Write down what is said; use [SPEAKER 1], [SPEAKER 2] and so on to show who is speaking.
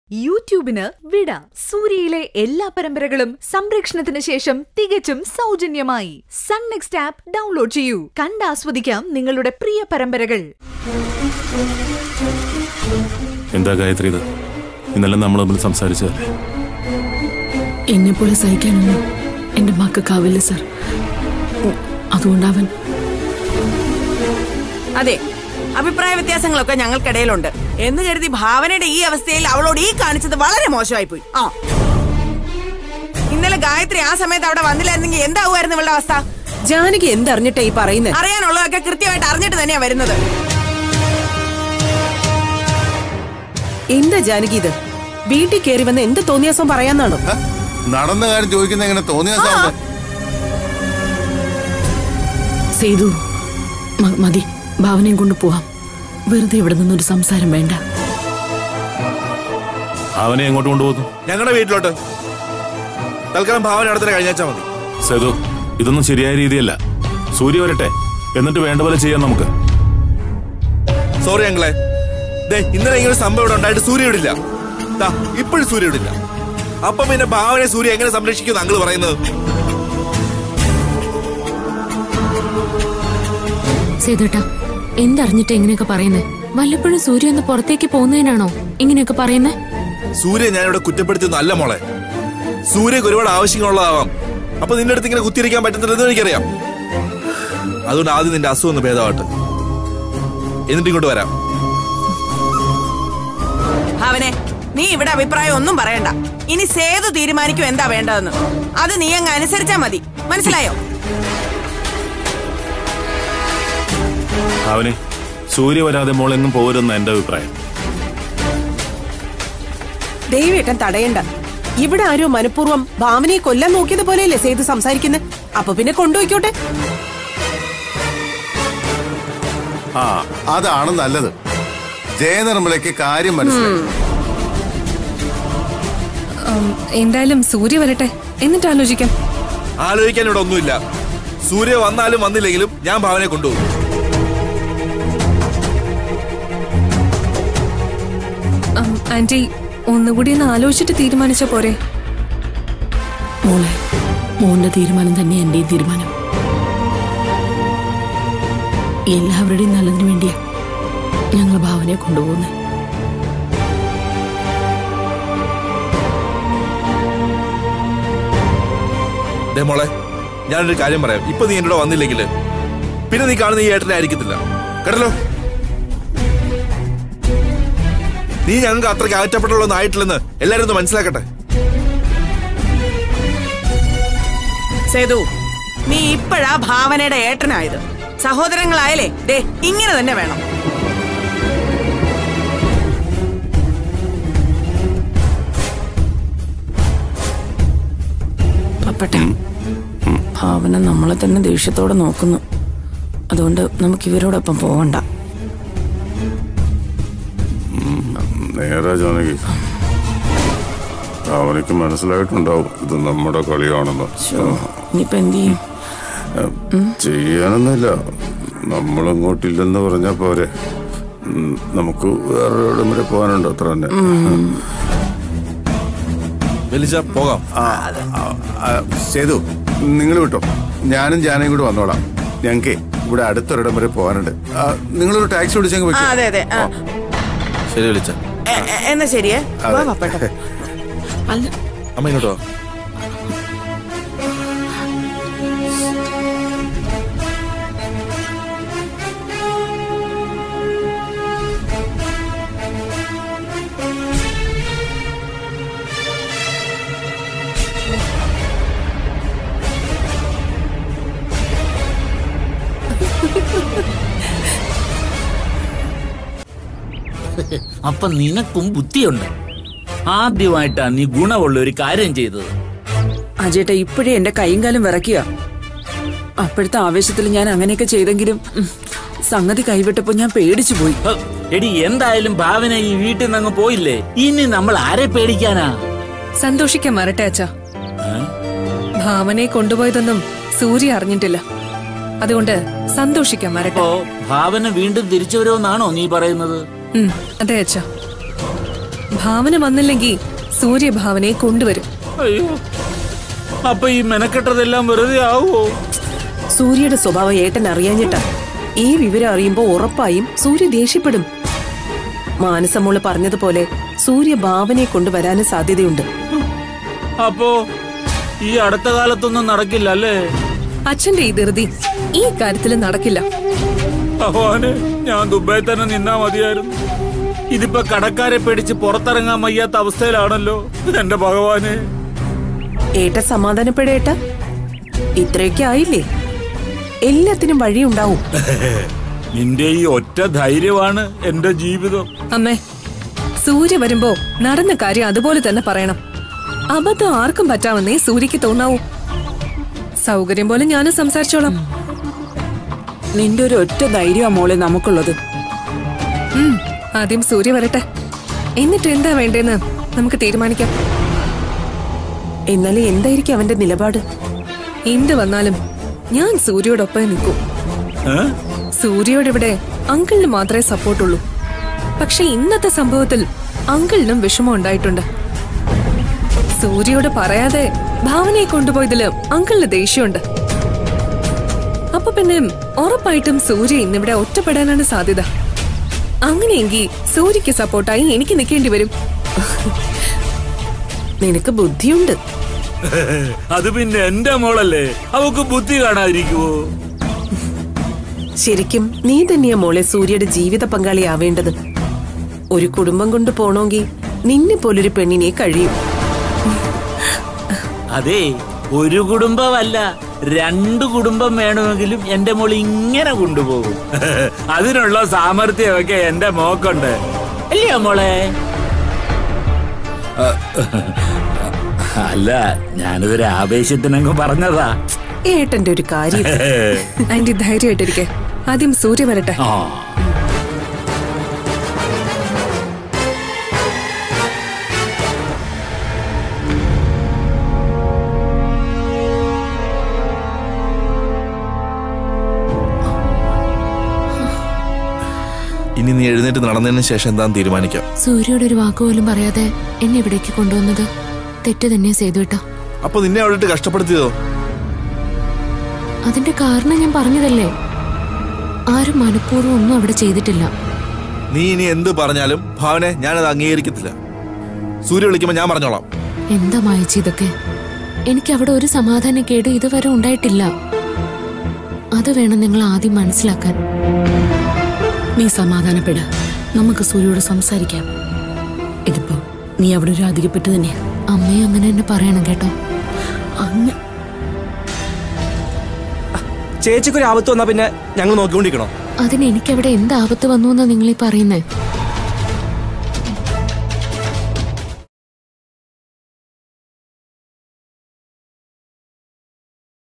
[SPEAKER 1] യൂട്യൂബിന് വിട സൂര്യയിലെ എല്ലാ പരമ്പരകളും സംരക്ഷണത്തിന് ശേഷം തികച്ചും സൗജന്യമായി സൺ നെക്സ്റ്റ് ആപ്പ് ഡൗൺലോഡ് ചെയ്യൂ കണ്ടാസ്വദിക്കാം നിങ്ങളുടെ പ്രിയ പരമ്പരകൾ
[SPEAKER 2] എന്താ ഗായത്രി ഇത് ഇന്നലെ നമ്മൾ തമ്മിൽ സംസാരിച്ചതല്ലേ
[SPEAKER 3] എന്നെ പോലെ സഹിക്കാനൊന്നും എന്റെ മക്കൾക്കാവില്ല സർ ഉം, അതുകൊണ്ട് അവൻ
[SPEAKER 4] അതെ അഭിപ്രായ വ്യത്യാസങ്ങളൊക്കെ ഞങ്ങൾക്കിടയിലുണ്ട് എന്ന് കരുതി ഭാവനയുടെ ഈ അവസ്ഥയിൽ അവളോട് ഈ കാണിച്ചത് വളരെ മോശമായി പോയി ആ ഇന്നലെ ഗായത്രി ആ സമയത്ത് അവിടെ വന്നില്ലായിരുന്നെങ്കിൽ എന്താവുമായിരുന്നു ഇവളുടെ അവസ്ഥ
[SPEAKER 5] ജാനകി എന്തറിഞ്ഞിട്ടാ ഈ പറയുന്നത്
[SPEAKER 4] അറിയാനുള്ളതൊക്കെ കൃത്യമായിട്ട് അറിഞ്ഞിട്ട് തന്നെയാ വരുന്നത്
[SPEAKER 5] എന്താ ജാനകി ഇത് വീട്ടിൽ കയറി വന്ന് എന്ത് തോന്നിയാസം പറയാന്നാണോ
[SPEAKER 6] ഹ? നടന്ന കാര്യം ചോദിക്കുന്ന എങ്ങനെ തോന്നിയ സാറിന്
[SPEAKER 3] സേതു മ- മതി ഭാവനയും കൊണ്ട് പോവാം വെറുതെ ഇവിടെ നിന്നൊരു സംസാരം വേണ്ട
[SPEAKER 2] അവനെ എങ്ങോട്ട് കൊണ്ടുപോകുന്നു
[SPEAKER 7] ഞങ്ങളുടെ വീട്ടിലോട്ട് തൽക്കാലം ഭാവന അവിടെ തന്നെ കഴിഞ്ഞാച്ചാ മതി
[SPEAKER 2] സേതു ഇതൊന്നും ശരിയായ രീതിയല്ല സൂര്യ വരട്ടെ എന്നിട്ട് വേണ്ട പോലെ ചെയ്യാം നമുക്ക്
[SPEAKER 7] സോറി ഞങ്ങളെ ദേ ഇന്നലെ ഇങ്ങനെ ഒരു സംഭവം ഇവിടെ ഉണ്ടായിട്ട് സൂര്യ ഇവിടില്ല ദാ ഇപ്പോഴും സൂര്യ ഇവിടില്ല അപ്പം പിന്നെ ഭാവനെ സൂര്യ എങ്ങനെ സംരക്ഷിക്കും അങ്കിള് പറയുന്നത്
[SPEAKER 8] സേതുട്ടാ എന്തറിഞ്ഞിട്ട് ഇങ്ങനെയൊക്കെ പറയുന്നേ വല്ലപ്പോഴും സൂര്യ ഒന്ന് പുറത്തേക്ക് പോകുന്നതിനാണോ ഇങ്ങനെയൊക്കെ പറയുന്നേ
[SPEAKER 7] സൂര്യ ഞാൻ ഇവിടെ കുറ്റപ്പെടുത്തിയൊന്നും അല്ല മോളെ സൂര്യക്ക് ഒരുപാട് ആവശ്യങ്ങളുള്ളതാവാം അപ്പൊ നിന്റെ അടുത്ത് ഇങ്ങനെ കുത്തിയിരിക്കാൻ പറ്റുന്നില്ലെന്ന് എനിക്കറിയാം അതുകൊണ്ട് ആദ്യം നിന്റെ അസുഖം ഒന്ന് ഭേദമാവട്ടെ എന്നിട്ട് ഇങ്ങോട്ട് വരാം
[SPEAKER 4] ഭാവനെ നീ ഇവിടെ അഭിപ്രായം ഒന്നും പറയണ്ട ഇനി സേതു തീരുമാനിക്കും എന്താ വേണ്ടതെന്ന് അത് നീ അങ്ങ് അനുസരിച്ചാ മതി മനസ്സിലായോ
[SPEAKER 2] അവനെ സൂര്യ വരാതെ മോൾ എങ്ങും പോകരുതെന്ന എന്റെ അഭിപ്രായം
[SPEAKER 5] ദൈവേട്ടൻ തടയണ്ട ഇവിടെ ആരോ മനഃപൂർവ്വം ഭാവനയെ കൊല്ലാൻ നോക്കിയത് പോലെയല്ലേ സേതു സംസാരിക്കുന്നത് അപ്പൊ പിന്നെ കൊണ്ടുപോയിക്കോട്ടെ
[SPEAKER 6] ആ അതാണ് നല്ലത് ജയനിർമ്മലയ്ക്ക് കാര്യം മനസ്സിലായി
[SPEAKER 9] എന്തായാലും സൂര്യ വരട്ടെ എന്നിട്ട് ആലോചിക്കാം
[SPEAKER 7] ആലോചിക്കാൻ ഇവിടെ ഒന്നുമില്ല സൂര്യ വന്നാലും വന്നില്ലെങ്കിലും ഞാൻ ഭാവനെ കൊണ്ടുപോകും
[SPEAKER 9] ഉം, ആന്റി ഒന്നുകൂടി ഒന്ന് ആലോചിച്ചിട്ട് തീരുമാനിച്ച പോരെ
[SPEAKER 3] മോളെ മോന്റെ തീരുമാനം തന്നെ എന്റെയും തീരുമാനം എല്ലാവരുടെയും നല്ലതിനു വേണ്ടിയാ ഞങ്ങൾ ഭാവനയെ കൊണ്ടുപോകുന്നത്
[SPEAKER 7] ദേ മോളെ ഞാനൊരു കാര്യം പറയാം ഇപ്പൊ നീ എന്നോട് വന്നില്ലെങ്കിൽ പിന്നെ നീ കാണുന്ന ഈ ഏട്ടനെ ആയിരിക്കത്തില്ല കേട്ടല്ലോ നീ ഞങ്ങൾക്ക് അത്രയ്ക്ക് അകറ്റപ്പെട്ടുള്ളൊന്നും ആയിട്ടില്ലെന്ന് എല്ലാരും ഒന്ന് മനസ്സിലാക്കട്ടെ
[SPEAKER 4] സേതു നീ ഇപ്പോഴാ ഭാവനയുടെ ഏട്ടനായത് സഹോദരങ്ങളായാലേ ദേ ഇങ്ങനെ തന്നെ വേണം
[SPEAKER 3] പപ്പട്ടെ ഭാവന നമ്മളെ തന്നെ ദേഷ്യത്തോടെ നോക്കുന്നു അതുകൊണ്ട് നമുക്ക് ഇവരോടൊപ്പം പോവണ്ട
[SPEAKER 6] നേരെ ജാനകി അവനിക്ക് മനസ്സിലായിട്ടുണ്ടാവും ഇത് നമ്മുടെ കളിയാണെന്ന്
[SPEAKER 3] ഇനിയിപ്പോ എന്ത് ചെയ്യും
[SPEAKER 6] ചെയ്യാനൊന്നുമില്ല നമ്മളിങ്ങോട്ടില്ലെന്ന് പറഞ്ഞാ പോരെ ഉം, നമുക്ക് വേറെ എവിടെയും വരെ പോകാനുണ്ട് അത്ര തന്നെ
[SPEAKER 7] വലിച്ച പോകാം
[SPEAKER 6] ആ, ആ, ആ, സേതു നിങ്ങൾ വിട്ടോ ഞാനും ജാനയും കൂടി വന്നോളാം ഞങ്ങക്ക് ഇവിടെ അടുത്തൊരിടം വരെ പോകാനുണ്ട് ആ, നിങ്ങളൊരു ടാക്സി വിളിച്ചെങ്കിൽ
[SPEAKER 4] ആ,
[SPEAKER 6] വെക്കോ?
[SPEAKER 4] അതെ അതെ ആ.
[SPEAKER 7] ശരി വലിച്ച
[SPEAKER 4] എ- എ- എന്നാ ശരിയേ വാ പപ്പേട്ട
[SPEAKER 3] അല്ല
[SPEAKER 7] അമ്മ ഇങ്ങോട്ടോ വാ.
[SPEAKER 10] അപ്പൊ നിനക്കും ബുദ്ധിയുണ്ട് ആദ്യമായിട്ടാ നീ ഗുണമുള്ള ഒരു കാര്യം ചെയ്തത്
[SPEAKER 5] അജേട്ട ഇപ്പോഴേ എന്റെ കൈയും കാലും വിറക്കുക അപ്പോഴത്തെ ആവേശത്തിൽ ഞാൻ അങ്ങനെയൊക്കെ ചെയ്തെങ്കിലും ഉം, സംഗതി കൈവിട്ടപ്പോ ഞാൻ പേടിച്ചു പോയി
[SPEAKER 10] ഹ്, എടി എന്തായാലും ഭാവന ഈ വീട്ടിൽ നിന്ന് അങ്ങ് പോയില്ലേ ഇനി നമ്മൾ ആരെ പേടിക്കാനാ
[SPEAKER 9] സന്തോഷിക്കാൻ വരട്ടെ അച്ഛാ
[SPEAKER 10] ഏ?
[SPEAKER 9] ഭാവനയെ കൊണ്ടുപോയതൊന്നും സൂര്യ അറിഞ്ഞിട്ടില്ല അതുകൊണ്ട് സന്തോഷിക്കാൻ വരട്ടെ
[SPEAKER 10] അപ്പോ ഭാവന വീണ്ടും തിരിച്ചു വരുമെന്നാണോ നീ പറയുന്നത്
[SPEAKER 9] ഉം, അതെ അച്ഛാ ഭാവന വന്നില്ലെങ്കിൽ സൂര്യഭാവനയെ കൊണ്ടുവരും
[SPEAKER 10] അയ്യോ അപ്പൊ ഈ മെനക്കെട്ടതെല്ലാം വെറുതെ ആവോ
[SPEAKER 11] സൂര്യയുടെ സ്വഭാവം ഏട്ടൻ അറിയാഞ്ഞിട്ടാ ഈ വിവരം അറിയുമ്പോ ഉറപ്പായും സൂര്യ ദേഷ്യപ്പെടും മാനസമോള് പറഞ്ഞതുപോലെ സൂര്യ ഭാവനയെ കൊണ്ടുവരാനും സാധ്യതയുണ്ട്
[SPEAKER 10] അപ്പോ ഈ അടുത്ത കാലത്തൊന്നും നടക്കില്ല അല്ലേ
[SPEAKER 9] അച്ഛന്റെ ഈ ധൃതി ഈ കാര്യത്തിൽ നടക്കില്ല
[SPEAKER 10] ഭഗവാന് ഞാൻ ദുബായി തന്നെ നിന്നാ മതിയായിരുന്നു ഇതിപ്പോ കടക്കാരെ പേടിച്ച് പുറത്തിറങ്ങാൻ വയ്യാത്ത അവസ്ഥയിലാണല്ലോ എന്റെ ഭഗവാന്
[SPEAKER 11] ഏട്ട സമാധാനപ്പെടേട്ട ഇത്രയൊക്കെ ആയില്ലേ എല്ലാത്തിനും വഴിയുണ്ടാവും
[SPEAKER 10] നിന്റെ ഈ ഒറ്റ ധൈര്യമാണ് എന്റെ ജീവിതം
[SPEAKER 9] അമ്മേ സൂര്യ വരുമ്പോ നടന്ന കാര്യം അതുപോലെ തന്നെ പറയണം അബദ്ധം ആർക്കും പറ്റാമെന്നേ സൂര്യക്ക് തോന്നാവൂ സൗകര്യം പോലെ ഞാനും സംസാരിച്ചോളാം
[SPEAKER 5] നിന്റെ ഒരു ഒറ്റ ധൈര്യമാ മോളെ നമുക്കുള്ളത്
[SPEAKER 9] ഉം, ആദ്യം സൂര്യ വരട്ടെ എന്നിട്ട് എന്താ വേണ്ടേന്ന് നമുക്ക് തീരുമാനിക്കാം
[SPEAKER 11] എന്നാലും എന്തായിരിക്കും അവന്റെ നിലപാട്
[SPEAKER 9] എന്ത് വന്നാലും ഞാൻ സൂര്യയോടൊപ്പം നിൽക്കും
[SPEAKER 10] ഏ?
[SPEAKER 9] സൂര്യയോട് ഇവിടെ അങ്കിളിന് മാത്രമേ സപ്പോർട്ടുള്ളൂ പക്ഷെ ഇന്നത്തെ സംഭവത്തിൽ അങ്കിളിനും വിഷമം ഉണ്ടായിട്ടുണ്ട് സൂര്യയോട് പറയാതെ ഭാവനയെ കൊണ്ടുപോയതില് അങ്കിളിന് ദേഷ്യമുണ്ട് അപ്പൊ പിന്നെ ഉറപ്പായിട്ടും സൂര്യ ഇന്നിവിടെ ഒറ്റപ്പെടാനാണ് സാധ്യത അങ്ങനെയെങ്കിൽ സൂര്യക്ക് സപ്പോർട്ടായി എനിക്ക് നിൽക്കേണ്ടി വരും
[SPEAKER 11] നിനക്ക് ബുദ്ധിയുണ്ട്
[SPEAKER 10] അത് പിന്നെ എന്റെ മോളല്ലേ അവക്ക് ബുദ്ധി കാണാതിരിക്കുവോ
[SPEAKER 11] ശരിക്കും നീ തന്നെയാ മോളെ സൂര്യയുടെ ജീവിത പങ്കാളിയാവേണ്ടത് ഒരു കുടുംബം കൊണ്ട് പോണോങ്കിൽ നിന്നെ പോലൊരു പെണ്ണിനെ കഴിയും
[SPEAKER 10] അതെ ഒരു കുടുംബമല്ല രണ്ടു കുടുംബം വേണമെങ്കിലും എന്റെ മോൾ ഇങ്ങനെ കൊണ്ടുപോകും അതിനുള്ള സാമർഥ്യമൊക്കെ എന്റെ മോക്കുണ്ട് അല്ലയോ മോളെ അല്ല ഞാനൊരു ആവേശത്തിനങ്ങ് പറഞ്ഞതാ
[SPEAKER 11] ഏട്ടന്റെ ഒരു കാര്യം
[SPEAKER 9] ആന്റി ധൈര്യമായിട്ടിരിക്കെ ആദ്യം സൂര്യ വരട്ടെ
[SPEAKER 10] ആ
[SPEAKER 7] ഇനി നീ എഴുന്നേറ്റ് നടന്നതിന് ശേഷം എന്താന്ന് തീരുമാനിക്കാം
[SPEAKER 8] സൂര്യയോട് ഒരു വാക്കുപോലും പറയാതെ എന്നെ ഇവിടേക്ക് കൊണ്ടുവന്നത് തെറ്റ് തന്നെ ചെയ്തു കേട്ടോ
[SPEAKER 7] അപ്പൊ നിന്നെ അവിടെ ഇട്ട് കഷ്ടപ്പെടുത്തിയതോ
[SPEAKER 8] അതിന്റെ കാരണം ഞാൻ പറഞ്ഞതല്ലേ ആരും മനഃപൂർവ്വം ഒന്നും അവിടെ ചെയ്തിട്ടില്ല
[SPEAKER 7] നീ ഇനി എന്ത് പറഞ്ഞാലും ഭാവനെ ഞാനത് അംഗീകരിക്കത്തില്ല സൂര്യ വിളിക്കുമ്പോ ഞാൻ പറഞ്ഞോളാം
[SPEAKER 8] എന്താ മായച്ചി ഇതൊക്കെ എനിക്ക് അവിടെ ഒരു സമാധാനക്കേട് ഇതുവരെ ഉണ്ടായിട്ടില്ല അത് വേണം നിങ്ങൾ ആദ്യം മനസ്സിലാക്കാൻ
[SPEAKER 3] നീ സമാധാനപ്പെട നമുക്ക് സൂര്യയോട് സംസാരിക്കാം ഇതിപ്പോ നീ അവിടെ ഒരു അധികപ്പെട്ട് തന്നെയാ
[SPEAKER 8] അമ്മയും അങ്ങനെ തന്നെ പറയണം കേട്ടോ
[SPEAKER 3] അങ്ങ്
[SPEAKER 12] ചേച്ചിക്ക് ഒരു ആപത്ത് വന്നാ പിന്നെ ഞങ്ങൾ നോക്കിക്കൊണ്ടിരിക്കണോ
[SPEAKER 8] അതിന് എനിക്കവിടെ എന്ത് ആപത്ത് വന്നു എന്നാ നിങ്ങൾ ഈ പറയുന്നേ